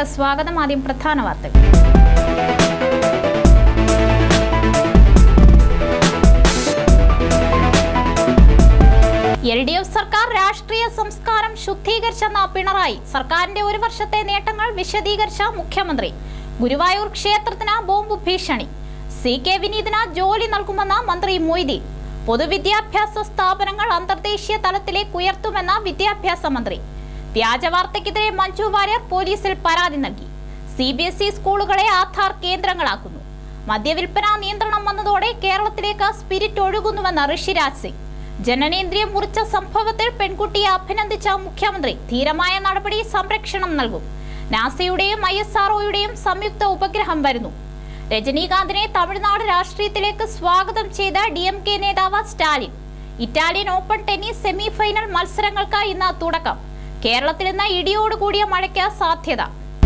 സ്വാഗതം ആദ്യം പ്രധാന വാർത്തകൾ എൽ ഡി എഫ് സർക്കാർ രാഷ്ട്രീയ സംസ്കാരം ശുദ്ധീകരിച്ചെന്ന പിണറായി സർക്കാരിന്റെ ഒരു വർഷത്തെ നേട്ടങ്ങൾ വിശദീകരിച്ച മുഖ്യമന്ത്രി ഗുരുവായൂർ ക്ഷേത്രത്തിന് ബോംബ് ഭീഷണി സി കെ വിനീതിന് ജോലി നൽകുമെന്ന മന്ത്രി മൊയ്തീൻ പൊതുവിദ്യാഭ്യാസ സ്ഥാപനങ്ങൾ അന്തർദേശീയ തലത്തിലേക്ക് ഉയർത്തുമെന്ന വിദ്യാഭ്യാസ മന്ത്രി വ്യാജവാർത്തയ്ക്കെതിരെ മഞ്ജു വാര്യർ പോലീസിൽ പരാതി നൽകി സി ബി എസ് ഇ സ്കൂളുകളെ ആധാർ കേന്ദ്രങ്ങളാക്കുന്നു മദ്യവിൽപ്പന നിയന്ത്രണം വന്നതോടെ കേരളത്തിലേക്ക് സ്പിരിറ്റ് ഒഴുകുന്നുവെന്ന് ഋഷിരാജ് സിംഗ് ജനനേന്ദ്രിയം മുറിച്ച സംഭവത്തിൽ പെൺകുട്ടിയെ അഭിനന്ദിച്ച മുഖ്യമന്ത്രി ധീരമായ നടപടി സംരക്ഷണം നൽകും നാസയുടെയും ഐ എസ് ആർഒയുടെയും സംയുക്ത ഉപഗ്രഹം വരുന്നു രജനീകാന്തിനെ തമിഴ്നാട് രാഷ്ട്രീയത്തിലേക്ക് സ്വാഗതം ചെയ്ത ഡി എം കെ നേതാവ് Stalin Italian open tennis semi final മത്സരങ്ങൾക്ക് ഇന്ന് തുടക്കം കേരളത്തിൽ ഇന്ന് ഇടിയോടുകൂടിയ മഴയ്ക്ക് സാധ്യത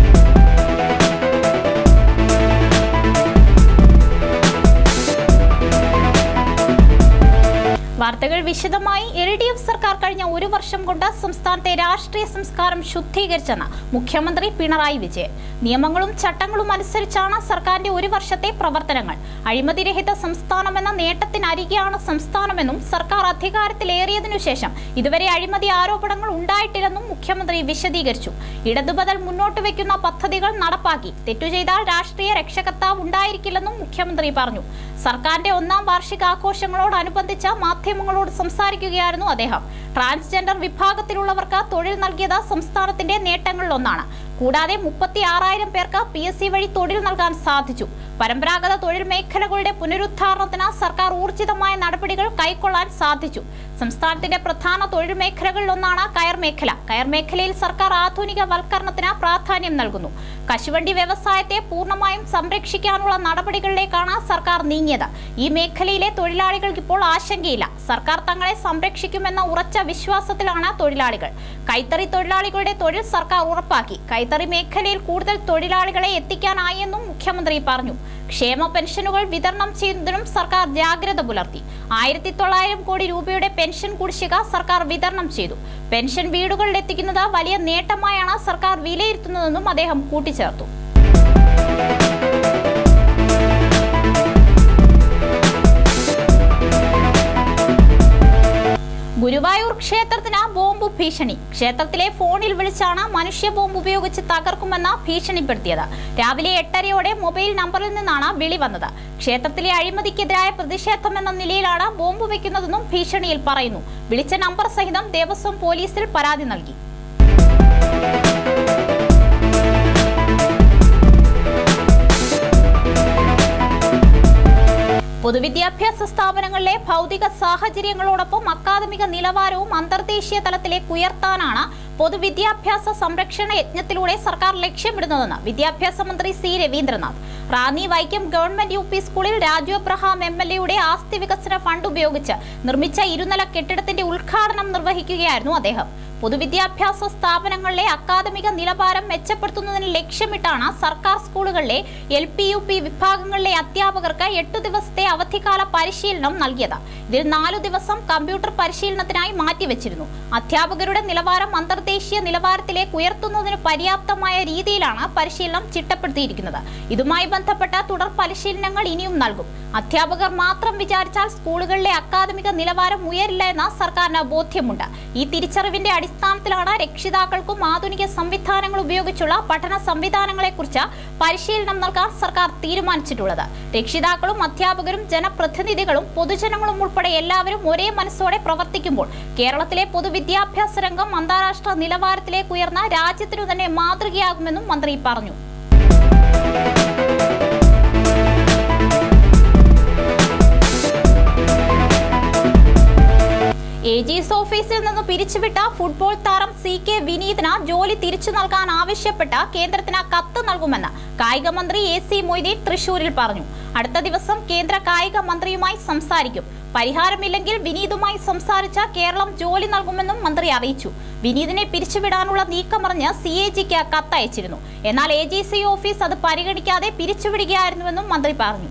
വാർത്തകൾ വിശദമായി എൽ ഡി എഫ് സർക്കാർ കഴിഞ്ഞ ഒരു വർഷം കൊണ്ട് സംസ്ഥാനത്തെ രാഷ്ട്രീയ സംസ്കാരം ശുദ്ധീകരിച്ചെന്ന് മുഖ്യമന്ത്രി പിണറായി വിജയൻ നിയമങ്ങളും ചട്ടങ്ങളും അനുസരിച്ചാണ് സർക്കാരിന്റെ ഒരു വർഷത്തെ പ്രവർത്തനങ്ങൾ അഴിമതിരഹിത സംസ്ഥാനമെന്ന നേട്ടത്തിനരികെയാണ് സംസ്ഥാനമെന്നും സർക്കാർ അധികാരത്തിലേറിയതിനു ശേഷം ഇതുവരെ അഴിമതി ആരോപണങ്ങൾ ഉണ്ടായിട്ടില്ലെന്നും മുഖ്യമന്ത്രി വിശദീകരിച്ചു ഇടതുബദൽ മുന്നോട്ട് വയ്ക്കുന്ന പദ്ധതികൾ നടപ്പാക്കി തെറ്റു ചെയ്താൽ രാഷ്ട്രീയ രക്ഷകർത്താവ് ഉണ്ടായിരിക്കില്ലെന്നും മുഖ്യമന്ത്രി പറഞ്ഞു സർക്കാരിന്റെ ഒന്നാം വാർഷികാഘോഷങ്ങളോടനുബന്ധിച്ച് മാധ്യമങ്ങളോട് സംസാരിക്കുകയായിരുന്നു അദ്ദേഹം ട്രാൻസ്ജെൻഡർ വിഭാഗത്തിലുള്ളവർക്ക് തൊഴിൽ നൽകിയത് സംസ്ഥാനത്തിന്റെ നേട്ടങ്ങളിലൊന്നാണ് കൂടാതെ മുപ്പത്തി ആറായിരം പേർക്ക് പി എസ് സി വഴി തൊഴിൽ നൽകാൻ സാധിച്ചു പരമ്പരാഗത തൊഴിൽ മേഖലകളുടെ പുനരുദ്ധാരണത്തിന് സർക്കാർ ഊർജിതമായ നടപടികൾ കൈക്കൊള്ളാൻ സാധിച്ചു സംസ്ഥാനത്തിന്റെ പ്രധാന തൊഴിൽ മേഖലകളിലൊന്നാണ് കയർ മേഖല കയർ മേഖലയിൽ സർക്കാർ ആധുനിക വൽക്കരണത്തിന് പ്രാധാന്യം നൽകുന്നു കശുവണ്ടി വ്യവസായത്തെ പൂർണ്ണമായും സംരക്ഷിക്കാനുള്ള നടപടികളിലേക്കാണ് സർക്കാർ നീങ്ങിയത് ഈ മേഖലയിലെ തൊഴിലാളികൾക്ക് ഇപ്പോൾ ആശങ്കയില്ല സർക്കാർ തങ്ങളെ സംരക്ഷിക്കുമെന്ന ഉറച്ച വിശ്വാസത്തിലാണ് തൊഴിലാളികൾ കൈത്തറി തൊഴിലാളികളുടെ തൊഴിൽ സർക്കാർ ഉറപ്പാക്കി കൈത്തറി മേഖലയിൽ കൂടുതൽ തൊഴിലാളികളെ എത്തിക്കാനായെന്നും മുഖ്യമന്ത്രി പറഞ്ഞു ക്ഷേമ പെൻഷനുകൾ വിതരണം ചെയ്യുന്നതിനും സർക്കാർ ജാഗ്രത പുലർത്തി ആയിരത്തി തൊള്ളായിരം കോടി രൂപയുടെ പെൻഷൻ കുടിശ്ശിക സർക്കാർ വിതരണം ചെയ്തു പെൻഷൻ വീടുകളിൽ എത്തിക്കുന്നത് വലിയ നേട്ടമായാണ് സർക്കാർ വിലയിരുത്തുന്നതെന്നും അദ്ദേഹം കൂട്ടിച്ചേർത്തു ഗുരുവായൂർ ക്ഷേത്രത്തിന് ബോംബ് ഭീഷണി ക്ഷേത്രത്തിലെ ഫോണിൽ വിളിച്ചാണ് മനുഷ്യ ബോംബ് ഉപയോഗിച്ച് തകർക്കുമെന്ന് ഭീഷണിപ്പെടുത്തിയത് രാവിലെ എട്ടരയോടെ മൊബൈൽ നമ്പറിൽ നിന്നാണ് വിളി വന്നത് ക്ഷേത്രത്തിലെ അഴിമതിക്കെതിരായ പ്രതിഷേധമെന്ന നിലയിലാണ് ബോംബ് വെക്കുന്നതെന്നും ഭീഷണിയിൽ പറയുന്നു വിളിച്ച നമ്പർ സഹിതം ദേവസ്വം പോലീസിൽ പരാതി നൽകി പൊതുവിദ്യാഭ്യാസ സ്ഥാപനങ്ങളിലെ ഭൗതിക സാഹചര്യങ്ങളോടൊപ്പം അക്കാദമിക നിലവാരവും അന്തർദേശീയ തലത്തിലേക്ക് ഉയർത്താനാണ് പൊതുവിദ്യാഭ്യാസ സംരക്ഷണ യജ്ഞത്തിലൂടെ സർക്കാർ ലക്ഷ്യമിടുന്നതെന്ന് വിദ്യാഭ്യാസ മന്ത്രി C Raveendranath Ranni Vaikom government U P സ്കൂളിൽ രാജു അബ്രഹാം എം എൽ എയുടെ ആസ്തി വികസന ഫണ്ട് ഉപയോഗിച്ച് നിർമ്മിച്ച ഇരുനില കെട്ടിടത്തിന്റെ ഉദ്ഘാടനം നിർവഹിക്കുകയായിരുന്നു അദ്ദേഹം പൊതുവിദ്യാഭ്യാസ സ്ഥാപനങ്ങളിലെ അക്കാദമിക നിലവാരം മെച്ചപ്പെടുത്തുന്നതിന് ലക്ഷ്യമിട്ടാണ് സർക്കാർ സ്കൂളുകളിലെ എൽ പി യു പി വിഭാഗങ്ങളിലെ അധ്യാപകർക്ക് എട്ടു ദിവസത്തെ അവധിക്കാല പരിശീലനം നൽകിയത് ഇതിൽ നാലു ദിവസം കമ്പ്യൂട്ടർ പരിശീലനത്തിനായി മാറ്റിവെച്ചിരുന്നു അധ്യാപകരുടെ നിലവാരം അന്തർദേശീയ നിലവാരത്തിലേക്ക് ഉയർത്തുന്നതിന് പര്യാപ്തമായ രീതിയിലാണ് പരിശീലനം ചിട്ടപ്പെടുത്തിയിരിക്കുന്നത് ഇതുമായി ബന്ധപ്പെട്ട തുടർ പരിശീലനങ്ങൾ ഇനിയും നൽകും അധ്യാപകർ മാത്രം വിചാരിച്ചാൽ സ്കൂളുകളിലെ അക്കാദമിക നിലവാരം ഉയരില്ല എന്ന സർക്കാരിന് ബോധ്യമുണ്ട് ഈ തിരിച്ചറിവിന്റെ അടിസ്ഥാനത്തിലാണ് രക്ഷിതാക്കൾക്കും ആധുനിക സംവിധാനങ്ങൾ ഉപയോഗിച്ചുള്ള പഠന സംവിധാനങ്ങളെക്കുറിച്ച് പരിശീലനം നൽകാൻ സർക്കാർ തീരുമാനിച്ചിട്ടുള്ളത് രക്ഷിതാക്കളും അധ്യാപകരും ജനപ്രതിനിധികളും പൊതുജനങ്ങളും ഉൾപ്പെടെ എല്ലാവരും ഒരേ മനസ്സോടെ പ്രവർത്തിക്കുമ്പോൾ കേരളത്തിലെ പൊതുവിദ്യാഭ്യാസ രംഗം അന്താരാഷ്ട്ര നിലവാരത്തിലേക്ക് ഉയർന്ന രാജ്യത്തിനു തന്നെ മാതൃകയാകുമെന്നും മന്ത്രി പറഞ്ഞു എ ജിസ് ഓഫീസിൽ നിന്ന് പിരിച്ചുവിട്ട ഫുട്ബോൾ താരം സി കെ വിനീതിന് ജോലി തിരിച്ചു നൽകാൻ ആവശ്യപ്പെട്ട കേന്ദ്രത്തിന് കത്ത് നൽകുമെന്ന് കായിക മന്ത്രി എ സി മൊയ്തീൻ തൃശൂരിൽ പറഞ്ഞു അടുത്ത ദിവസം കേന്ദ്ര കായിക മന്ത്രിയുമായി സംസാരിക്കും പരിഹാരമില്ലെങ്കിൽ വിനീതുമായി സംസാരിച്ച കേരളം ജോലി നൽകുമെന്നും മന്ത്രി അറിയിച്ചു വിനീതിനെ പിരിച്ചുവിടാനുള്ള നീക്കമറിഞ്ഞ് സി എ ജിക്ക് കത്തയച്ചിരുന്നു എന്നാൽ എ ജി സി ഓഫീസ് അത് പരിഗണിക്കാതെ പിരിച്ചുവിടുകയായിരുന്നുവെന്നും മന്ത്രി പറഞ്ഞു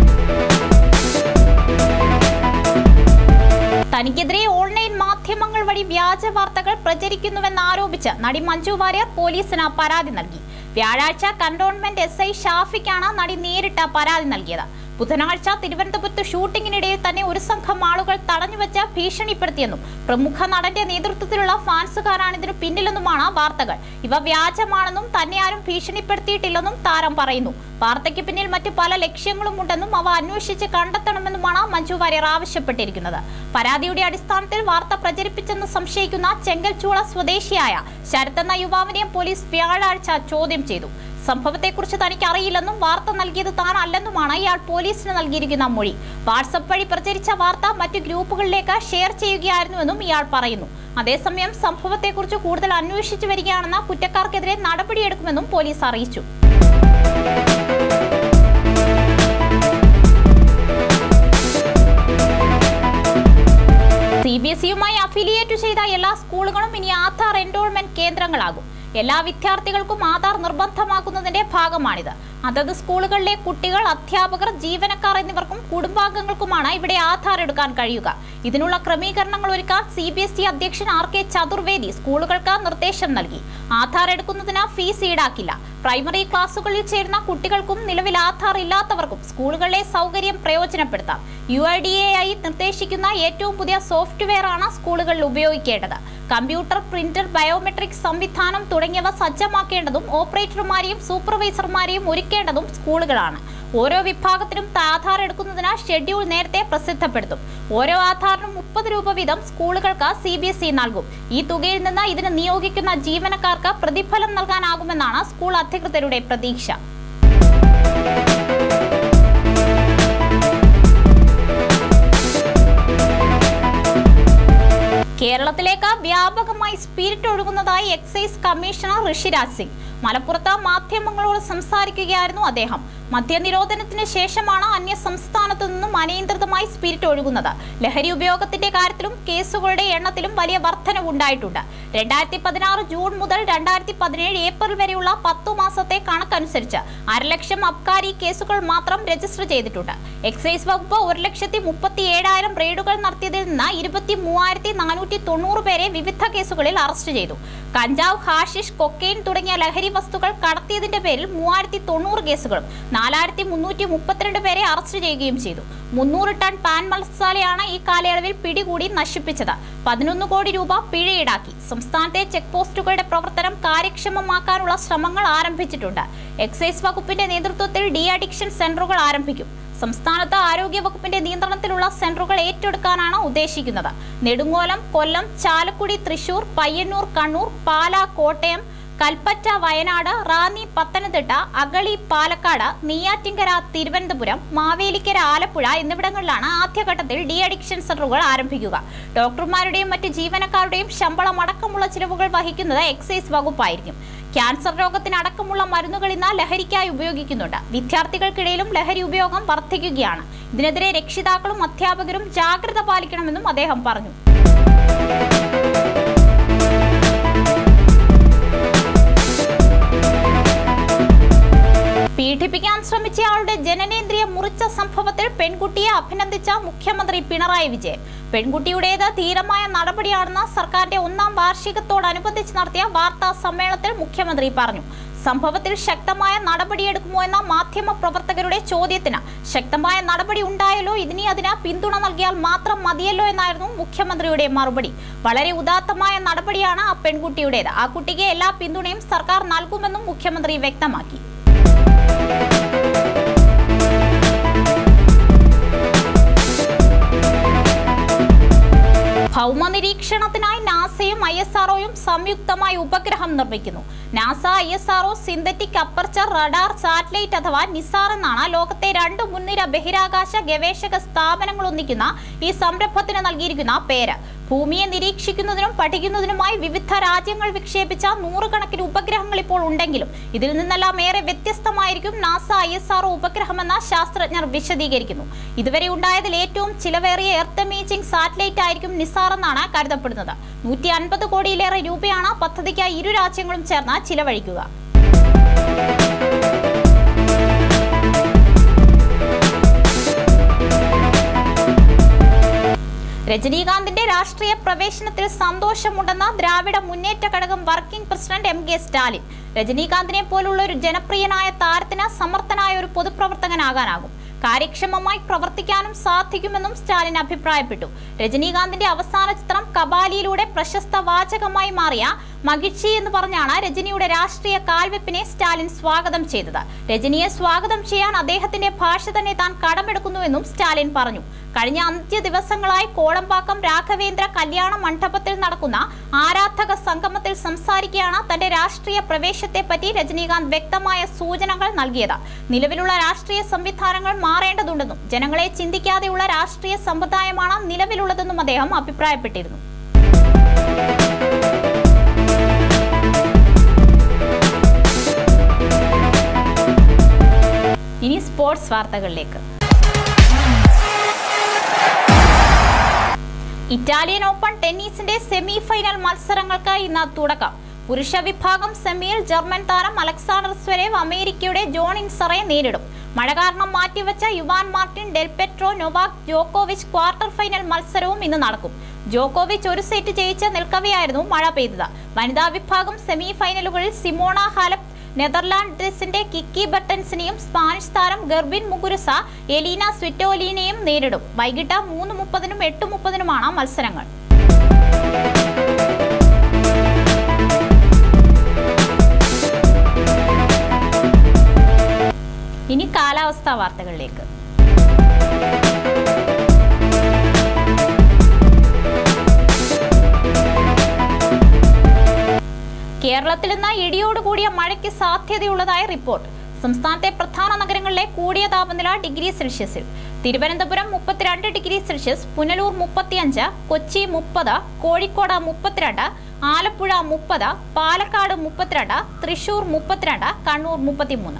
തനിക്കെതിരെ ഓൺലൈൻ മാധ്യമങ്ങൾ വഴി വഴി വ്യാജ വാർത്തകൾ പ്രചരിക്കുന്നുവെന്നാരോപിച്ച് നടി മഞ്ജു വാര്യർ പോലീസിന് പരാതി നൽകി വ്യാഴാഴ്ച കന്റോൺമെന്റ് എസ് ഐ ഷാഫിക്കാണ് നടി നേരിട്ട് പരാതി നൽകിയത് ബുധനാഴ്ച തിരുവനന്തപുരത്ത് ഷൂട്ടിങ്ങിനിടയിൽ തന്നെ ഒരു സംഘം ആളുകൾ തടഞ്ഞുവെച്ച് ഭീഷണിപ്പെടുത്തിയെന്നും പ്രമുഖ നടന്റെ നേതൃത്വത്തിലുള്ള ഫാൻസുകാരാണ് ഇതിനു പിന്നിലെന്നുമാണ് വാർത്തകൾ ഇവ വ്യാജമാണെന്നും തന്നെ ആരും ഭീഷണിപ്പെടുത്തിയിട്ടില്ലെന്നും താരം പറയുന്നു വാർത്തയ്ക്ക് പിന്നിൽ മറ്റ് പല ലക്ഷ്യങ്ങളും ഉണ്ടെന്നും അവ അന്വേഷിച്ച് കണ്ടെത്തണമെന്നുമാണ് മഞ്ജു വാര്യർ ആവശ്യപ്പെട്ടിരിക്കുന്നത് പരാതിയുടെ അടിസ്ഥാനത്തിൽ വാർത്ത പ്രചരിപ്പിച്ചെന്ന് സംശയിക്കുന്ന ചെങ്കൽച്ചൂള സ്വദേശിയായ ശരത് എന്ന യുവാവിനെയും പോലീസ് വ്യാഴാഴ്ച ചോദ്യം ചെയ്തു സംഭവത്തെക്കുറിച്ച് തനിക്ക് അറിയില്ലെന്നും വാർത്ത നൽകിയത് താൻ അല്ലെന്നുമാണ് ഇയാൾ പോലീസിന് നൽകിയിരിക്കുന്ന മൊഴി വാട്സപ്പ് വഴി പ്രചരിച്ച വാർത്ത മറ്റു ഗ്രൂപ്പുകളിലേക്ക് ഷെയർ ചെയ്യുകയായിരുന്നുവെന്നും ഇയാൾ പറയുന്നു അതേസമയം സംഭവത്തെക്കുറിച്ച് കൂടുതൽ അന്വേഷിച്ചു വരികയാണെന്ന കുറ്റക്കാർക്കെതിരെ നടപടിയെടുക്കുമെന്നും പോലീസ് അറിയിച്ചു സി ബി എസ് ഇയുമായി അഫിലിയേറ്റ് ചെയ്ത എല്ലാ സ്കൂളുകളും ഇനി ആധാർ എൻറോൾമെന്റ് കേന്ദ്രങ്ങളാകും എല്ലാ വിദ്യാർത്ഥികൾക്കും ആധാർ നിർബന്ധമാക്കുന്നതിന്റെ ഭാഗമാണിത് അതത് സ്കൂളുകളിലെ കുട്ടികൾ അധ്യാപകർ ജീവനക്കാർ എന്നിവർക്കും കുടുംബാംഗങ്ങൾക്കുമാണ് ഇവിടെ ആധാർ എടുക്കാൻ കഴിയുക ഇതിനുള്ള ക്രമീകരണങ്ങൾ ഒരുക്കാൻ സി ബി എസ് ഇ അധ്യക്ഷൻ ആർ കെ ചതുർവേദി സ്കൂളുകൾക്ക് നിർദ്ദേശം നൽകി ആധാർ എടുക്കുന്നതിന് ഫീസ് ഈടാക്കില്ല പ്രൈമറി ക്ലാസുകളിൽ ചേരുന്ന കുട്ടികൾക്കും നിലവിൽ ആധാർ ഇല്ലാത്തവർക്കും സ്കൂളുകളിലെ സൗകര്യം പ്രയോജനപ്പെടുത്താം യു ഐ ഡി എ ആയി നിർദ്ദേശിക്കുന്ന ഏറ്റവും പുതിയ സോഫ്റ്റ്വെയർ ആണ് സ്കൂളുകളിൽ ഉപയോഗിക്കേണ്ടത് കമ്പ്യൂട്ടർ പ്രിന്റർ ബയോമെട്രിക് സംവിധാനം തുടങ്ങിയവ സജ്ജമാക്കേണ്ടതും ഓപ്പറേറ്റർമാരെയും സൂപ്പർവൈസർമാരെയും ഒരുക്കേണ്ടതും സ്കൂളുകളാണ് ഓരോ വിഭാഗത്തിനും ആധാർ എടുക്കുന്നതിന് ഷെഡ്യൂൾ നേരത്തെ പ്രസിദ്ധപ്പെടുത്തും ഓരോ ആധാറിനും മുപ്പത് രൂപ വീതം സ്കൂളുകൾക്ക് സി ബി എസ് ഇ നൽകും ഈ തുകയിൽ നിന്ന് ഇതിന് നിയോഗിക്കുന്ന ജീവനക്കാർക്ക് പ്രതിഫലം നൽകാനാകുമെന്നാണ് സ്കൂൾ അധികൃതരുടെ പ്രതീക്ഷ കേരളത്തിലേക്ക് വ്യാപകമായി സ്പിരിറ്റ് ഒഴുകുന്നതായി എക്സൈസ് കമ്മീഷണർ ഋഷിരാജ് സിംഗ് മലപ്പുറത്ത് മാധ്യമങ്ങളോട് സംസാരിക്കുകയായിരുന്നു അദ്ദേഹം മദ്യനിരോധനത്തിന് ശേഷമാണ് അന്യ സംസ്ഥാനത്തു നിന്നും അനിയന്ത്രിതമായി സ്പിരിറ്റ് ഒഴുകുന്നത് ലഹരി ഉപയോഗത്തിന്റെ കാര്യത്തിലും കേസുകളുടെ എണ്ണത്തിലും വലിയ വർധനവുണ്ടായിട്ടുണ്ട് രണ്ടായിരത്തി പതിനാറ് ജൂൺ മുതൽ രണ്ടായിരത്തി പതിനേഴ് ഏപ്രിൽ വരെയുള്ള പത്തു മാസത്തെ കണക്കനുസരിച്ച് അരലക്ഷം അബ്കാരി കേസുകൾ മാത്രം രജിസ്റ്റർ ചെയ്തിട്ടുണ്ട് എക്സൈസ് വകുപ്പ് ഒരു ലക്ഷത്തി മുപ്പത്തി ഏഴായിരം റെയ്ഡുകൾ നടത്തിയതിൽ നിന്ന് ഇരുപത്തി മൂവായിരത്തി നാനൂറ്റി തൊണ്ണൂറ് പേരെ വിവിധ കേസുകളിൽ അറസ്റ്റ് ചെയ്തു കഞ്ചാവ് ഹാഷിഷ് കൊക്കെയിൻ തുടങ്ങിയ ലഹരി വസ്തുക്കൾ കടത്തിയതിന്റെ പേരിൽ മൂവായിരത്തി തൊണ്ണൂറ് കേസുകളും നാലായിരത്തി മുന്നൂറ്റി മുപ്പത്തിരണ്ട് പേരെ അറസ്റ്റ് ചെയ്യുകയും ചെയ്തു മുന്നൂറ് ടൺ പാൻ മസാലയാണ് ഈ കാലയളവിൽ പിടികൂടി നശിപ്പിച്ചത് പതിനൊന്ന് കോടി രൂപ പിഴ ഈടാക്കി സംസ്ഥാനത്തെ ചെക്ക് പോസ്റ്റുകളുടെ പ്രവർത്തനം കാര്യക്ഷമമാക്കാനുള്ള ശ്രമങ്ങൾ ആരംഭിച്ചിട്ടുണ്ട് എക്സൈസ് വകുപ്പിന്റെ നേതൃത്വത്തിൽ ഡി അഡിക്ഷൻ സെന്ററുകൾ ആരംഭിക്കും സംസ്ഥാനത്ത് ആരോഗ്യ വകുപ്പിന്റെ നിയന്ത്രണത്തിലുള്ള സെന്ററുകൾ ഏറ്റെടുക്കാനാണ് ഉദ്ദേശിക്കുന്നത് നെടുങ്ങോലം കൊല്ലം ചാലക്കുടി തൃശൂർ പയ്യന്നൂർ കണ്ണൂർ പാല കോട്ടയം കൽപ്പറ്റ വയനാട് റാന്നി പത്തനംതിട്ട അഗളി പാലക്കാട് നെയ്യാറ്റിങ്കര തിരുവനന്തപുരം മാവേലിക്കര ആലപ്പുഴ എന്നിവിടങ്ങളിലാണ് ആദ്യഘട്ടത്തിൽ ഡി അഡിക്ഷൻ സെന്ററുകൾ ആരംഭിക്കുക ഡോക്ടർമാരുടെയും മറ്റ് ജീവനക്കാരുടെയും ശമ്പളം അടക്കമുള്ള ചിലവുകൾ വഹിക്കുന്നത് എക്സൈസ് വകുപ്പായിരിക്കും ക്യാൻസർ രോഗത്തിനടക്കമുള്ള മരുന്നുകൾ ഇന്ന് ലഹരിക്കായി ഉപയോഗിക്കുന്നുണ്ട് വിദ്യാർത്ഥികൾക്കിടയിലും ലഹരി ഉപയോഗം വർദ്ധിക്കുകയാണ് ഇതിനെതിരെ രക്ഷിതാക്കളും അധ്യാപകരും ജാഗ്രത പാലിക്കണമെന്നും അദ്ദേഹം പറഞ്ഞു പീഡിപ്പിക്കാൻ ശ്രമിച്ചയാളുടെ ജനനേന്ദ്രിയം മുറിച്ച സംഭവത്തിൽ പെൺകുട്ടിയെ അഭിനന്ദിച്ച മുഖ്യമന്ത്രി പിണറായി വിജയൻ പെൺകുട്ടിയുടേത് ധീരമായ നടപടിയാണെന്ന് സർക്കാരിന്റെ ഒന്നാം വാർഷികത്തോടനുബന്ധിച്ച് നടത്തിയ വാർത്താ സമ്മേളനത്തിൽ മുഖ്യമന്ത്രി പറഞ്ഞു സംഭവത്തിൽ ശക്തമായ നടപടിയെടുക്കുമോ എന്ന മാധ്യമ പ്രവർത്തകരുടെ ചോദ്യത്തിന് ശക്തമായ നടപടി ഉണ്ടായല്ലോ ഇനി അതിന് പിന്തുണ നൽകിയാൽ മാത്രം മതിയല്ലോ എന്നായിരുന്നു മുഖ്യമന്ത്രിയുടെ മറുപടി വളരെ ഉദാത്തമായ നടപടിയാണ് ആ പെൺകുട്ടിയുടേത് ആ കുട്ടിക്ക് എല്ലാ പിന്തുണയും സർക്കാർ നൽകുമെന്നും മുഖ്യമന്ത്രി വ്യക്തമാക്കി ഭൗമ നിരീക്ഷണത്തിനായി നാസയും ഐ എസ് ആർഒയും സംയുക്തമായി ഉപഗ്രഹം നിർമ്മിക്കുന്നു NASA I S R O synthetic aperture radar satellite അഥവാ നിസാർ എന്നാണ് ലോകത്തെ രണ്ട് മുൻനിര ബഹിരാകാശ ഗവേഷക സ്ഥാപനങ്ങൾ ഒന്നിക്കുന്ന ഈ സംരംഭത്തിന് നൽകിയിരിക്കുന്ന പേര് ഭൂമിയെ നിരീക്ഷിക്കുന്നതിനും പഠിക്കുന്നതിനുമായി വിവിധ രാജ്യങ്ങൾ വിക്ഷേപിച്ച നൂറുകണക്കിന് ഉപഗ്രഹങ്ങൾ ഇപ്പോൾ ഉണ്ടെങ്കിലും ഇതിൽ നിന്നെല്ലാം ഏറെ വ്യത്യസ്തമായിരിക്കും നാസ ഐ എസ് ആർ ഉപഗ്രഹമെന്ന് ശാസ്ത്രജ്ഞർ വിശദീകരിക്കുന്നു ഇതുവരെ ഉണ്ടായതിൽ ഏറ്റവും ചിലവേറിയ എർത്ത് ഇമേജിംഗ് സാറ്റലൈറ്റ് ആയിരിക്കും നിസാർ എന്നാണ് കരുതപ്പെടുന്നത് നൂറ്റി അൻപത് കോടിയിലേറെ രൂപയാണ് പദ്ധതിക്കായി ഇരു രാജ്യങ്ങളും ചേർന്ന് ചിലവഴിക്കുക രജനീകാന്തിന്റെ രാഷ്ട്രീയ പ്രവേശനത്തിൽ സന്തോഷമുണ്ടെന്ന ദ്രാവിഡ മുന്നേറ്റ ഘടകം working president M K Stalin രജനീകാന്തിനെ പോലുള്ള ഒരു ജനപ്രിയനായ താരത്തിന് സമർത്ഥനായ ഒരു പൊതുപ്രവർത്തകനാകാനാകും കാര്യക്ഷമമായി പ്രവർത്തിക്കാനും സാധിക്കുമെന്നും സ്റ്റാലിൻ അഭിപ്രായപ്പെട്ടു രജനീകാന്തിന്റെ അവസാന ചിത്രം കബാലിയിലൂടെ പ്രശസ്ത വാചകമായി മാറിയ മകിഴ്ചി എന്ന് പറഞ്ഞാണ് രജനിയുടെ രാഷ്ട്രീയ കാൽവെപ്പിനെ സ്റ്റാലിൻ സ്വാഗതം ചെയ്തത് രജനിയെ സ്വാഗതം ചെയ്യാൻ അദ്ദേഹത്തിന്റെ ഭാഷ തന്നെ താൻ കടമെടുക്കുന്നുവെന്നും സ്റ്റാലിൻ പറഞ്ഞു കഴിഞ്ഞ അഞ്ച് ദിവസങ്ങളായി കോളമ്പാക്കം രാഘവേന്ദ്ര കല്യാണ മണ്ഡപത്തിൽ നടക്കുന്ന ആരാധക സംഗമത്തിൽ സംസാരിക്കുകയാണ് തന്റെ രാഷ്ട്രീയ പ്രവേശത്തെ പറ്റി രജനീകാന്ത് വ്യക്തമായ സൂചനകൾ നൽകിയത് നിലവിലുള്ള രാഷ്ട്രീയ സംവിധാനങ്ങൾ മാറേണ്ടതുണ്ടെന്നും ജനങ്ങളെ ചിന്തിക്കാതെയുള്ള രാഷ്ട്രീയ സമ്പ്രദായമാണ് നിലവിലുള്ളതെന്നും അദ്ദേഹം അഭിപ്രായപ്പെട്ടിരുന്നു ഇനി സ്പോർട്സ് വാർത്തകളിലേക്ക് ഇറ്റാലിയൻ ഓപ്പൺ ടെന്നീസിന്റെ സെമി ഫൈനൽ മത്സരങ്ങൾക്ക് ഇന്ന് തുടക്കം പുരുഷ വിഭാഗം സെമിയിൽ ജർമ്മൻ താരം അലക്സാണ്ടർ സ്വരേവ് അമേരിക്കയുടെ ജോൺ ഇൻസറെ നേരിടും മഴ കാരണം മാറ്റിവെച്ച യുവാൻ മാർട്ടിൻ ഡെൽപെട്രോ നൊവാക് ജോക്കോവിച്ച് ക്വാർട്ടർ ഫൈനൽ മത്സരവും ഇന്ന് നടക്കും ജോക്കോവിച്ച് ഒരു സെറ്റ് ജയിച്ച് നിൽക്കവെയായിരുന്നു മഴ പെയ്തത് വനിതാ വിഭാഗം സെമി ഫൈനലുകളിൽ സിമോണ ഹാലപ്പ് നെതർലാൻഡ്സിന്റെ കിക്കി ബട്ടൻസിനെയും സ്പാനിഷ് താരം ഗർബിൻ മുഗുരുസ എലീന സ്വിറ്റോലീനെയും നേരിടും വൈകിട്ട് മൂന്ന് മുപ്പതിനും എട്ട് മുപ്പതിനുമാണ് മത്സരങ്ങൾ ഇനി കാലാവസ്ഥാ വാർത്തകളിലേക്ക് കേരളത്തിൽ ഇന്ന് ഇടിയോടുകൂടിയ മഴയ്ക്ക് സാധ്യതയുള്ളതായി റിപ്പോർട്ട് സംസ്ഥാനത്തെ പ്രധാന നഗരങ്ങളിലെ കൂടിയ താപനില ഡിഗ്രി സെൽഷ്യസിൽ തിരുവനന്തപുരം മുപ്പത്തിരണ്ട് ഡിഗ്രി സെൽഷ്യസ് പുനലൂർ മുപ്പത്തിയഞ്ച് കൊച്ചി മുപ്പത് കോഴിക്കോട് മുപ്പത്തിരണ്ട് ആലപ്പുഴ മുപ്പത് പാലക്കാട് മുപ്പത്തിരണ്ട് തൃശൂർ മുപ്പത്തിരണ്ട് കണ്ണൂർ മുപ്പത്തിമൂന്ന്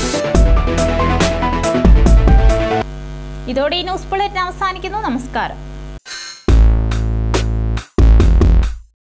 ഇതോടെ ഈ ന്യൂസ് ബുള്ളറ്റിൻ അവസാനിക്കുന്നു നമസ്കാരം